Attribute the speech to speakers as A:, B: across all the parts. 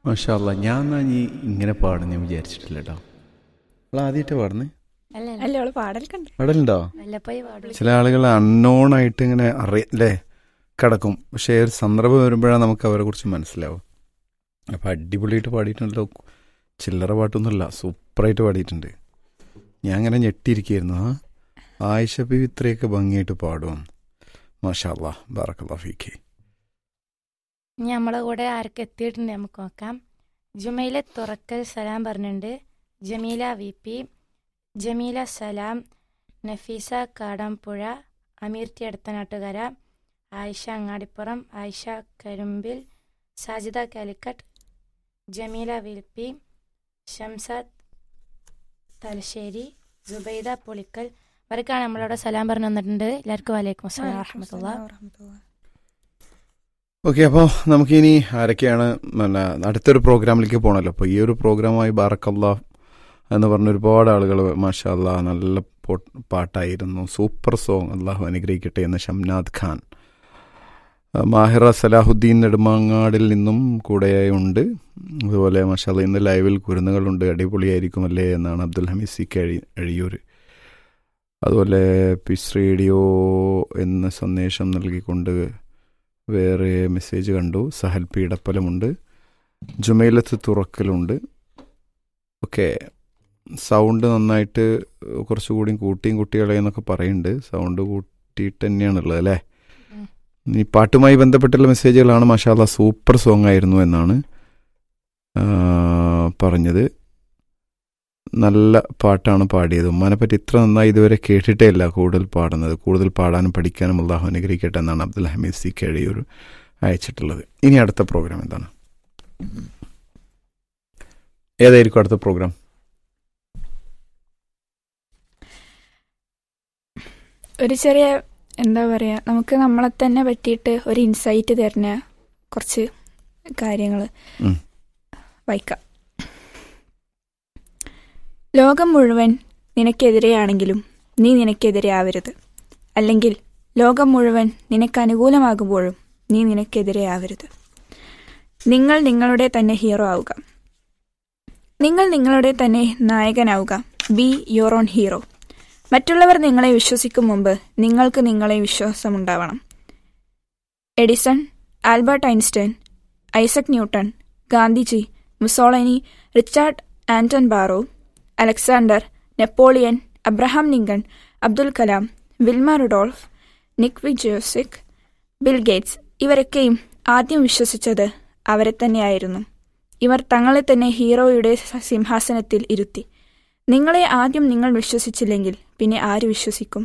A: മാഷാല്ല ഞാൻ എന്നാ നീ ഇങ്ങനെ പാടുന്ന ഞാൻ വിചാരിച്ചിട്ടില്ല കേട്ടോ അവൾ ആദ്യമായിട്ട് പാടുന്നേ
B: അല്ല
C: അല്ല അവള് പാടലൊക്കെ ഉണ്ട്
A: പാടലുണ്ടോ
B: വല്ലപ്പോയി പാടുള്ളൂ
A: ചില ആളുകൾ അൺനോൺ ആയിട്ട് ഇങ്ങനെ അറിയില്ലേ കിടക്കും പക്ഷേ ഒരു സന്ദർഭം വരുമ്പോഴാണ് നമുക്ക് അവരെ കുറിച്ച് മനസ്സിലാവും അപ്പം അടിപൊളിയായിട്ട് പാടിയിട്ടുണ്ടല്ലോ ചില്ലറ പാട്ടൊന്നുമില്ല സൂപ്പറായിട്ട് പാടിയിട്ടുണ്ട് ഞാൻ അങ്ങനെ ഞെട്ടിയിരിക്കുകയായിരുന്നു ആ ആയിഷ ബി ഇത്രയൊക്കെ ഭംഗിയായിട്ട് പാടും മാഷാല്ലാ ബാറക്കല്ലാ ഫീക്ക്
B: ഇനി നമ്മളെ കൂടെ ആരൊക്കെ എത്തിയിട്ടുണ്ട് നമുക്ക് നോക്കാം ജുമൈല തുറക്കൽ സലാം പറഞ്ഞിട്ടുണ്ട് ജമീല വി പി ജമീല സലാം Nafeesa Kadampuzha Ameer T Aduthanattukara Ayisha Angadipuram Ayisha Karumbil Sajida Calicut Jameela V P Shamsad Thalassery Jubaida Pulikkal ഇവർക്കാണ് നമ്മളോട് സലാം പറഞ്ഞു തന്നിട്ടുണ്ട് എല്ലാവർക്കും വലൈക്കും അസ്സലാം വറഹമത്തുള്ള
A: ഓക്കെ അപ്പോൾ നമുക്കിനി ആരൊക്കെയാണ് പിന്നെ അടുത്തൊരു പ്രോഗ്രാമിലേക്ക് പോകണമല്ലോ അപ്പോൾ ഈ ഒരു പ്രോഗ്രാമായി ബാറക്കല്ലാ എന്ന് പറഞ്ഞ ഒരുപാട് ആളുകൾ മാഷാ അല്ലാ നല്ല പോ- പാട്ടായിരുന്നു സൂപ്പർ സോങ് അള്ളാഹു അനുഗ്രഹിക്കട്ടെ എന്ന് ഷംനാദ് ഖാൻ ആ, മാഹിറ സലാഹുദ്ദീൻ നെടുമാങ്ങാടിൽ നിന്നും കൂടെ ഉണ്ട് അതുപോലെ മാഷാല്ല ഇന്ന് ലൈവിൽ കുരുന്നുകളുണ്ട് അടിപൊളിയായിരിക്കുമല്ലേ എന്നാണ് അബ്ദുൽ ഹമീദ് സി കെ അഴി അഴിയൂർ അതുപോലെ പിസ് റേഡിയോ എന്ന സന്ദേശം നൽകിക്കൊണ്ട് വേറെ മെസ്സേജ് കണ്ടു സഹൽ പീഡപ്പലമുണ്ട് ജുമൈലത്ത് തുറക്കലുണ്ട് ഓക്കെ സൗണ്ട് നന്നായിട്ട് കുറച്ചുകൂടി കൂട്ടിയും കുട്ടികളെ എന്നൊക്കെ പറയുന്നുണ്ട് സൗണ്ട് കൂട്ടിയിട്ട് തന്നെയാണുള്ളത് അല്ലേ
B: ഉം.
A: ഈ പാട്ടുമായി ബന്ധപ്പെട്ടുള്ള മെസ്സേജുകളാണ് മാഷാല്ല സൂപ്പർ സോങ് ആയിരുന്നു എന്നാണ് ആ, പറഞ്ഞത് നല്ല പാട്ടാണ് പാടിയത് ഉമ്മാനെ പറ്റി ഇത്ര നന്നായി ഇതുവരെ കേട്ടിട്ടേ ഇല്ല കൂടുതൽ പാടുന്നത് കൂടുതൽ പാടാനും പഠിക്കാനും അള്ളാഹു അനുഗ്രഹിക്കട്ടെ എന്നാണ് അബ്ദുൽ ഹമീദ് സി കഴിയൂർ അയച്ചിട്ടുള്ളത് ഇനി അടുത്ത പ്രോഗ്രാം എന്താണ് ഏതായിരിക്കും അടുത്ത പ്രോഗ്രാം
C: ഒരു ചെറിയ എന്താ പറയാ നമുക്ക് നമ്മളെ തന്നെ പറ്റിയിട്ട് ഒരു ഇൻസൈറ്റ് തരുന്ന കുറച്ച് കാര്യങ്ങൾ
A: ഉം.
C: വായിക്കാം ലോകം മുഴുവൻ നിനക്കെതിരെയാണെങ്കിലും നീ നിനക്കെതിരെ ആവരുത് അല്ലെങ്കിൽ ലോകം മുഴുവൻ നിനക്ക് അനുകൂലമാകുമ്പോഴും നീ നിനക്കെതിരെ ആവരുത് നിങ്ങൾ നിങ്ങളുടെ തന്നെ ഹീറോ ആവുക നിങ്ങൾ നിങ്ങളുടെ തന്നെ നായകനാവുക ബി യുവർ ഓൺ ഹീറോ മറ്റുള്ളവർ നിങ്ങളെ വിശ്വസിക്കും മുമ്പ് നിങ്ങൾക്ക് നിങ്ങളെ വിശ്വാസമുണ്ടാവണം Edison Albert Einstein Isaac Newton Gandhiji Mussolini Richard Anton Barrow Alexander Napoleon Abraham Lincoln Abdul Kalam Wilma Rudolph Nick Vujicic Bill Gates ഇവരൊക്കെയും ആദ്യം വിശ്വസിച്ചത് അവരെ തന്നെയായിരുന്നു ഇവർ തങ്ങളെ തന്നെ ഹീറോയുടെ സിംഹാസനത്തിൽ ഇരുത്തി നിങ്ങളെ ആദ്യം നിങ്ങൾ വിശ്വസിച്ചില്ലെങ്കിൽ പിന്നെ ആര് വിശ്വസിക്കും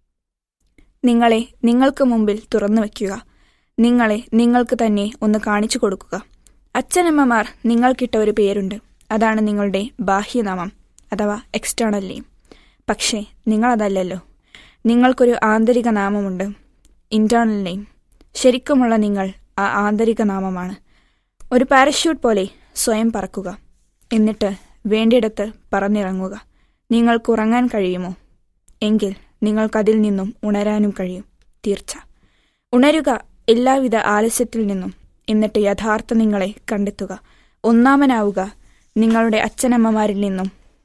C: നിങ്ങളെ നിങ്ങൾക്ക് മുമ്പിൽ തുറന്നു വയ്ക്കുക നിങ്ങളെ നിങ്ങൾക്ക് തന്നെ ഒന്ന് കാണിച്ചു കൊടുക്കുക അച്ഛനമ്മമാർ നിങ്ങൾക്കിട്ട ഒരു പേരുണ്ട് അതാണ് നിങ്ങളുടെ ബാഹ്യനാമം അഥവാ എക്സ്റ്റേണൽ നെയിം പക്ഷേ നിങ്ങളതല്ലല്ലോ നിങ്ങൾക്കൊരു ആന്തരിക നാമമുണ്ട് ഇന്റേണൽ നെയിം ശരിക്കുമുള്ള നിങ്ങൾ ആ ആന്തരിക നാമമാണ് ഒരു പാരഷ്യൂട്ട് പോലെ സ്വയം പറക്കുക എന്നിട്ട് വേണ്ടിയിടത്ത് പറന്നിറങ്ങുക നിങ്ങൾക്ക് ഉറങ്ങാൻ കഴിയുമോ എങ്കിൽ നിങ്ങൾക്കതിൽ നിന്നും ഉണരാനും കഴിയും തീർച്ച ഉണരുക എല്ലാവിധ ആലസ്യത്തിൽ നിന്നും എന്നിട്ട് യഥാർത്ഥ നിങ്ങളെ കണ്ടെത്തുക ഒന്നാമനാവുക നിങ്ങളുടെ അച്ഛനമ്മമാരിൽ നിന്നും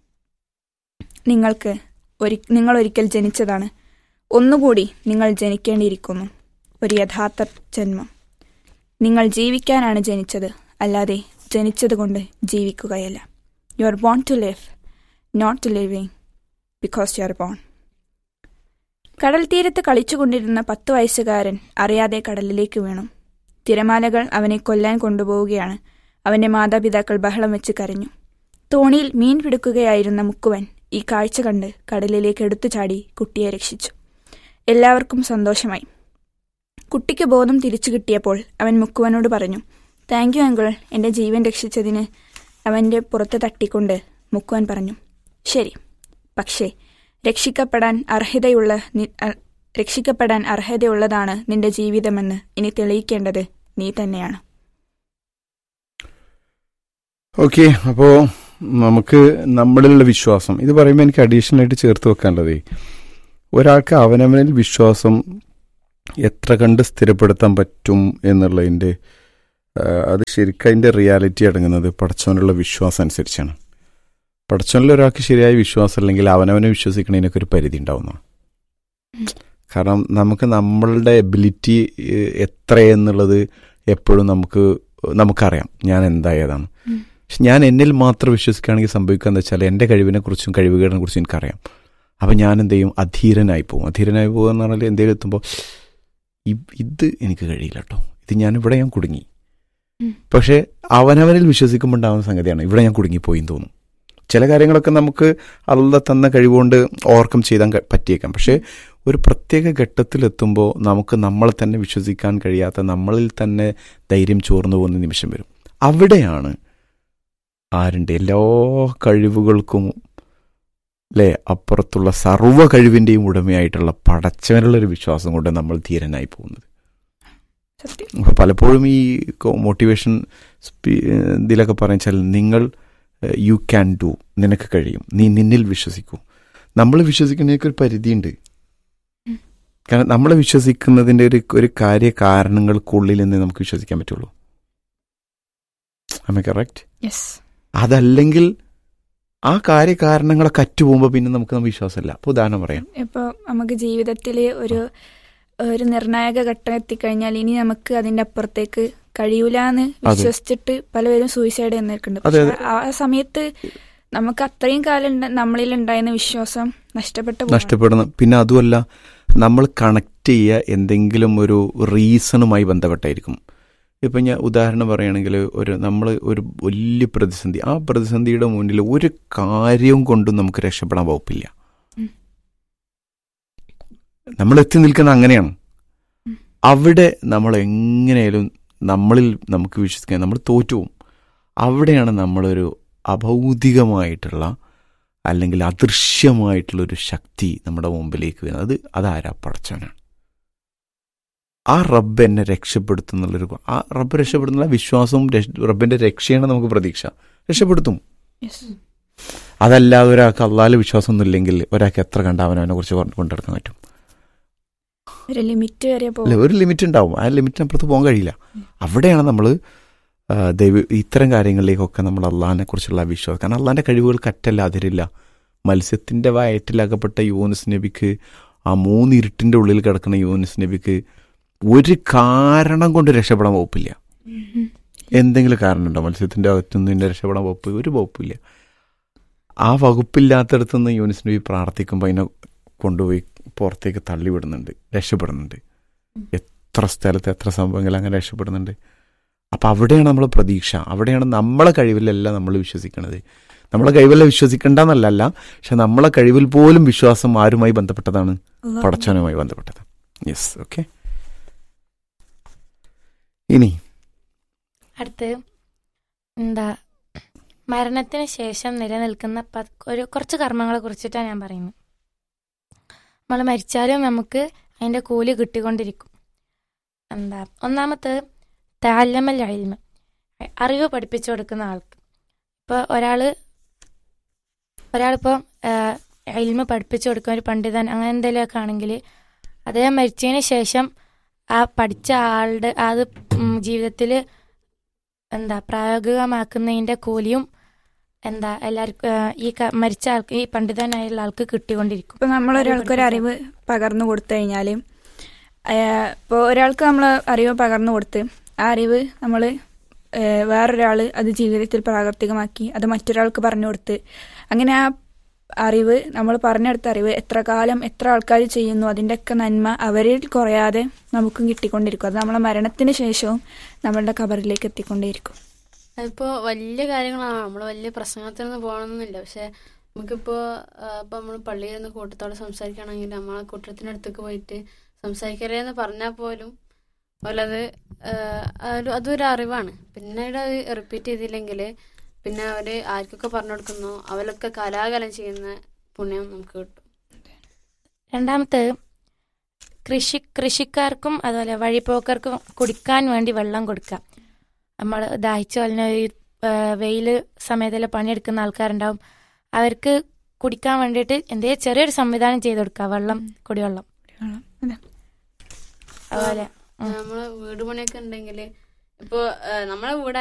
C: നിങ്ങൾക്ക് ഒരു നിങ്ങൾ ഒരിക്കൽ ജനിച്ചതാണ് ഒന്നുകൂടി നിങ്ങൾ ജനിക്കേണ്ടിയിരിക്കുന്നു ഒരു യഥാർത്ഥ ജന്മം നിങ്ങൾ ജീവിക്കാനാണ് ജനിച്ചത് അല്ലാതെ ജനിച്ചതുകൊണ്ട് ജീവിക്കുകയല്ല you are born to live not to living because you are born കടൽ തീരത്ത് കളിച്ചുകൊണ്ടിരുന്ന പത്ത് വയസ്സുകാരൻ അറിയാതെ കടലിലേക്ക് വീണു തിരമാലകൾ അവനെ കൊല്ലാൻ കൊണ്ടുപോവുകയാണ് അവന്റെ മാതാപിതാക്കൾ ബഹളം വെച്ച് കരഞ്ഞു തോണിയിൽ മീൻ പിടിക്കുകയായിരുന്ന മുക്കുവൻ ഈ കാഴ്ച കണ്ട് കടലിലേക്ക് എടുത്തു ചാടി കുട്ടിയെ രക്ഷിച്ചു എല്ലാവർക്കും സന്തോഷമായി കുട്ടിക്ക് ബോധം തിരിച്ചു കിട്ടിയപ്പോൾ അവൻ മുക്കുവനോട് പറഞ്ഞു താങ്ക് യു അങ്കിൾ എന്റെ ജീവൻ രക്ഷിച്ചതിന് അവന്റെ പുറത്ത് തട്ടിക്കൊണ്ട് മുക്കുവൻ പറഞ്ഞു ശരി പക്ഷേ രക്ഷിക്കപ്പെടാൻ അർഹതയുള്ള നി- അ- രക്ഷിക്കപ്പെടാൻ അർഹതയുള്ളതാണ് നിന്റെ ജീവിതമെന്ന് ഇനി തെളിയിക്കേണ്ടത് നീ തന്നെയാണ്
A: ഓക്കെ അപ്പോൾ നമുക്ക് നമ്മളിലുള്ള വിശ്വാസം ഇത് പറയുമ്പോൾ എനിക്ക് അഡീഷണൽ ആയിട്ട് ചേർത്ത് വെക്കാനുള്ളതേ ഒരാൾക്ക് അവനവനിൽ വിശ്വാസം എത്ര കണ്ട് സ്ഥിരപ്പെടുത്താൻ പറ്റും എന്നുള്ളതിൻ്റെ ഏഹ് അത് ശരിക്കും അതിൻ്റെ റിയാലിറ്റി അടങ്ങുന്നത് പടച്ചവനുള്ള വിശ്വാസം അനുസരിച്ചാണ് പടച്ചവനിൽ ഒരാൾക്ക് ശരിയായ വിശ്വാസം അല്ലെങ്കിൽ അവനവനെ വിശ്വസിക്കുന്നതിനൊക്കെ ഒരു പരിധി ഉണ്ടാവുന്ന
C: ഉം.
A: കാരണം നമുക്ക് നമ്മളുടെ എബിലിറ്റി എത്രയെന്നുള്ളത് എപ്പോഴും നമുക്ക് നമുക്കറിയാം ഞാൻ എന്തായതാണ്
C: ഉം.
A: പക്ഷെ ഞാൻ എന്നിൽ മാത്രം വിശ്വസിക്കുകയാണെങ്കിൽ സംഭവിക്കുക എന്താ വെച്ചാൽ എൻ്റെ കഴിവിനെ കുറിച്ചും കഴിവുകളെ കുറിച്ചും എനിക്കറിയാം അപ്പം ഞാൻ എന്ത് ചെയ്യും അധീരനായി പോകും അധീരനായി പോകുക എന്ന് പറഞ്ഞാൽ എന്തെങ്കിലും എത്തുമ്പോൾ ഇ- ഇത് എനിക്ക് കഴിയില്ല കേട്ടോ ഇത് ഞാൻ ഇവിടെ ഞാൻ കുടുങ്ങി
C: ഉം.
A: പക്ഷേ അവനവനിൽ വിശ്വസിക്കുമ്പോൾ ഉണ്ടാകുന്ന സംഗതിയാണ് ഇവിടെ ഞാൻ കുടുങ്ങിപ്പോയി എന്ന് തോന്നും ചില കാര്യങ്ങളൊക്കെ നമുക്ക് അള്ള തന്ന കഴിവുകൊണ്ട് ഓവർകം ചെയ്താൻ ക- പറ്റിയേക്കാം പക്ഷേ ഒരു പ്രത്യേക ഘട്ടത്തിലെത്തുമ്പോൾ നമുക്ക് നമ്മളെ തന്നെ വിശ്വസിക്കാൻ കഴിയാത്ത നമ്മളിൽ തന്നെ ധൈര്യം ചോർന്നു പോകുന്ന നിമിഷം വരും അവിടെയാണ് ആരുണ്ട് എല്ലാ കഴിവുകൾക്കും അല്ലേ അപ്പുറത്തുള്ള സർവ്വ കഴിവിൻ്റെയും ഉടമയായിട്ടുള്ള പടച്ചവനുള്ള ഒരു വിശ്വാസം കൊണ്ട് നമ്മൾ ധീരനായി പോകുന്നത്
C: സത്യം
A: അപ്പോൾ പലപ്പോഴും ഈ മോട്ടിവേഷൻ ഇതിലൊക്കെ പറഞ്ഞാൽ നിങ്ങൾ യു ക്യാൻ ഡു നിനക്ക് കഴിയും നീ നിന്നിൽ വിശ്വസിക്കൂ നമ്മൾ വിശ്വസിക്കുന്നതിനൊക്കെ ഒരു പരിധിയുണ്ട്
C: ഉം.
A: കാരണം നമ്മൾ വിശ്വസിക്കുന്നതിൻ്റെ ഒരു ഒരു കാര്യ കാരണങ്ങൾക്കുള്ളിൽ നിന്ന് നമുക്ക് വിശ്വസിക്കാൻ പറ്റുള്ളൂ അമ്മ കറക്റ്റ്
C: യെസ്
A: അതല്ലെങ്കിൽ ആ കാര്യകാരണങ്ങളൊക്കെ അറ്റുപോകുമ്പോൾ പിന്നെ നമുക്ക് നമ്മൾ വിശ്വാസമില്ല അപ്പോൾ ഉദാഹരണം പറയാം
C: ഇപ്പോൾ നമുക്ക് ജീവിതത്തിൽ ഒരു ഒരു നിർണായക ഘട്ടം എത്തിക്കഴിഞ്ഞാൽ ഇനി നമുക്ക് അതിന്റെ അപ്പുറത്തേക്ക് കഴിയൂല എന്ന് വിശ്വസിച്ചിട്ട് പലവരും സൂയിസൈഡ് ചെയ്യുന്നേക്കുണ്ട്
A: അതെ,
C: പക്ഷെ ആ സമയത്ത് നമുക്ക് അത്രയും കാലം ഉണ്ട- നമ്മളിൽ ഉണ്ടായിരുന്ന വിശ്വാസം നഷ്ടപ്പെട്ടു പോവാണ്.
A: നഷ്ടപ്പെടുന്ന പിന്നെ അതുമല്ല നമ്മൾ കണക്ട് ചെയ്യുക എന്തെങ്കിലും ഒരു റീസണുമായി ബന്ധപ്പെട്ടായിരിക്കും ഇപ്പം ഞാൻ ഉദാഹരണം പറയുകയാണെങ്കിൽ ഒരു നമ്മൾ ഒരു വലിയ പ്രതിസന്ധി ആ പ്രതിസന്ധിയുടെ മുന്നിൽ ഒരു കാര്യവും കൊണ്ടും നമുക്ക് രക്ഷപ്പെടാൻ വകുപ്പില്ല
C: ഉം.
A: നമ്മൾ എത്തി നിൽക്കുന്ന അങ്ങനെയാണ്
C: ഉം.
A: അവിടെ നമ്മൾ എങ്ങനെയാലും നമ്മളിൽ നമുക്ക് വിശ്വസിക്കാൻ നമ്മൾ തോറ്റുപോകും അവിടെയാണ് നമ്മളൊരു അഭൗതികമായിട്ടുള്ള അല്ലെങ്കിൽ അദൃശ്യമായിട്ടുള്ള ഒരു ശക്തി നമ്മുടെ മുമ്പിലേക്ക് വരുന്നത് അത് അതാരാ പടച്ചവനാണ് ആ റബ്ബ് എന്നെ രക്ഷപ്പെടുത്തുന്നുള്ളൊരു ആ റബ്ബ് രക്ഷപ്പെടുന്നുള്ള വിശ്വാസവും രക്ഷ- റബ്ബിന്റെ രക്ഷയാണ് നമുക്ക് പ്രതീക്ഷ രക്ഷപ്പെടുത്തും
C: Yes.
A: അതല്ലാതെ ഒരാൾക്ക് അള്ളാല് വിശ്വാസമൊന്നും ഇല്ലെങ്കിൽ ഒരാൾക്ക് എത്ര കണ്ട അവനവനെ കുറിച്ച് കൊണ്ടെടുക്കാൻ പറ്റും
C: ഒരു ലിമിറ്റ് വരെ
A: അല്ലെ
C: പോകും
A: ഒരു ലിമിറ്റ് ഉണ്ടാവും ആ ലിമിറ്റിനപ്പുറത്ത് പോകാൻ കഴിയില്ല അവിടെയാണ് നമ്മൾ ദൈവ ഇത്തരം കാര്യങ്ങളിലേക്കൊക്കെ നമ്മൾ അള്ളാഹിനെ കുറിച്ചുള്ള ആ വിശ്വാസം കാരണം അള്ളാഹിന്റെ കഴിവുകൾ കറ്റല്ല അതിരില്ല മത്സ്യത്തിന്റെ വയറ്റിലകപ്പെട്ട യൂനിസ് നബിക്ക് ആ മൂന്ന് ഇരുട്ടിന്റെ ഉള്ളിൽ കിടക്കുന്ന യൂനിസ് നബിക്ക് ഒരു കാരണം കൊണ്ട് രക്ഷപ്പെടാൻ വകുപ്പില്ല
C: ഉം.
A: എന്തെങ്കിലും കാരണമുണ്ടോ മത്സ്യത്തിന്റെ അകത്തുനിന്ന് ഇതിന്റെ രക്ഷപ്പെടാൻ വകുപ്പ് ഒരു വകുപ്പില്ല ആ വകുപ്പില്ലാത്തടത്തുനിന്ന് യൂനിസ് നബി പ്രാർത്ഥിക്കുമ്പോൾ അതിനെ കൊണ്ടുപോയി പുറത്തേക്ക് തള്ളിവിടുന്നുണ്ട് രക്ഷപ്പെടുന്നുണ്ട് എത്ര സ്ഥലത്ത് എത്ര സംഭവങ്ങൾ അങ്ങനെ രക്ഷപ്പെടുന്നുണ്ട് അപ്പം അവിടെയാണ് നമ്മൾ പ്രതീക്ഷ അവിടെയാണ് നമ്മളെ കഴിവിലല്ല നമ്മൾ വിശ്വസിക്കുന്നത് നമ്മളെ കഴിവല്ല വിശ്വസിക്കേണ്ടെന്നല്ല പക്ഷെ നമ്മളെ കഴിവിൽ പോലും വിശ്വാസം ആരുമായി ബന്ധപ്പെട്ടതാണ്
C: അള്ളാഹു.
A: പടച്ചവനുമായി ബന്ധപ്പെട്ടത് യെസ് ഓക്കെ ഇനി
B: അടുത്ത് എന്താ മരണത്തിന് ശേഷം നിലനിൽക്കുന്ന പ- ഒരു കുറച്ച് കർമ്മങ്ങളെ കുറിച്ചിട്ടാണ് ഞാൻ പറയുന്നത് നമ്മൾ മരിച്ചാലും നമുക്ക് അതിൻ്റെ കൂലി കിട്ടിക്കൊണ്ടിരിക്കും എന്താ ഒന്നാമത്തെ താലമൽ അഴിമ അറിവ് പഠിപ്പിച്ചു കൊടുക്കുന്ന ആൾക്ക് ഇപ്പോൾ ഒരാൾ ഒരാളിപ്പോൾ അയിൽമ പഠിപ്പിച്ചു കൊടുക്കുന്ന ഒരു പണ്ഡിതൻ അങ്ങനെ എന്തെങ്കിലുമൊക്കെ ആണെങ്കിൽ അദ്ദേഹം മരിച്ചതിന് ശേഷം ആ പഠിച്ച ആളുടെ അത് ജീവിതത്തിൽ എന്താ പ്രായോഗികമാക്കുന്നതിന്റെ കൂലിയും എന്താ എല്ലാവർക്കും ആ, ഈ ക- മരിച്ച ആൾക്ക് ഈ പണ്ഡിതനായുള്ള ആൾക്ക് കിട്ടിക്കൊണ്ടിരിക്കും
C: ഇപ്പൊ നമ്മൾ ഒരാൾക്ക് ഒരു അറിവ് പകർന്നു കൊടുത്തു കഴിഞ്ഞാൽ ഇപ്പോൾ ഒരാൾക്ക് നമ്മൾ അറിവ് പകർന്നു കൊടുത്ത് ആ അറിവ് നമ്മൾ വേറൊരാൾ അത് ജീവിതത്തിൽ പ്രാവർത്തികമാക്കി അത് മറ്റൊരാൾക്ക് പറഞ്ഞു കൊടുത്ത് അങ്ങനെ ആ അറിവ് നമ്മൾ പറഞ്ഞെടുത്ത അറിവ് എത്ര കാലം എത്ര ആൾക്കാർ ചെയ്യുന്നു അതിൻ്റെയൊക്കെ നന്മ അവരിൽ കുറയാതെ നമുക്കും കിട്ടിക്കൊണ്ടിരിക്കും അത് നമ്മളെ മരണത്തിന് ശേഷവും നമ്മളുടെ കബറിലേക്ക് എത്തിക്കൊണ്ടേയിരിക്കും
D: അതിപ്പോ വലിയ കാര്യങ്ങളാണ് നമ്മൾ വലിയ പ്രസംഗത്തിനൊന്നും പോകണമെന്നില്ല പക്ഷെ നമുക്കിപ്പോ ആ, ഇപ്പൊ നമ്മൾ പള്ളിയിൽ നിന്ന് കൂട്ടത്തോടെ സംസാരിക്കുകയാണെങ്കിൽ നമ്മളെ കൂട്ടത്തിനടുത്തേക്ക് പോയിട്ട് സംസാരിക്കരുത് എന്ന് പറഞ്ഞാൽ പോലും ഓലത് ആ, അതൊരു അതൊരു അറിവാണ് പിന്നീട് അത് റിപ്പീറ്റ് ചെയ്തില്ലെങ്കിൽ പിന്നെ അവര് ആർക്കൊക്കെ പറഞ്ഞു കൊടുക്കുന്നോ അവരൊക്കെ കലാകാലം ചെയ്യുന്ന പുണ്യം നമുക്ക് കിട്ടും
B: രണ്ടാമത്തെ കൃഷി കൃഷിക്കാർക്കും അതുപോലെ വഴിപോക്കർക്കും കുടിക്കാൻ വേണ്ടി വെള്ളം കൊടുക്കുക നമ്മൾ ദാഹിച്ചു വല്ല വെയിൽ സമയത്തിൽ പണിയെടുക്കുന്ന ആൾക്കാരുണ്ടാവും അവർക്ക് കുടിക്കാൻ വേണ്ടിയിട്ട് എന്തേ ചെറിയൊരു സംവിധാനം ചെയ്ത് കൊടുക്കുക വെള്ളം കുടിവെള്ളം
C: അതെ.
B: അതുപോലെ ഉം.
D: നമ്മള് വീട് പണിയൊക്കെ ഉണ്ടെങ്കിൽ ഇപ്പൊ നമ്മളെ വീട്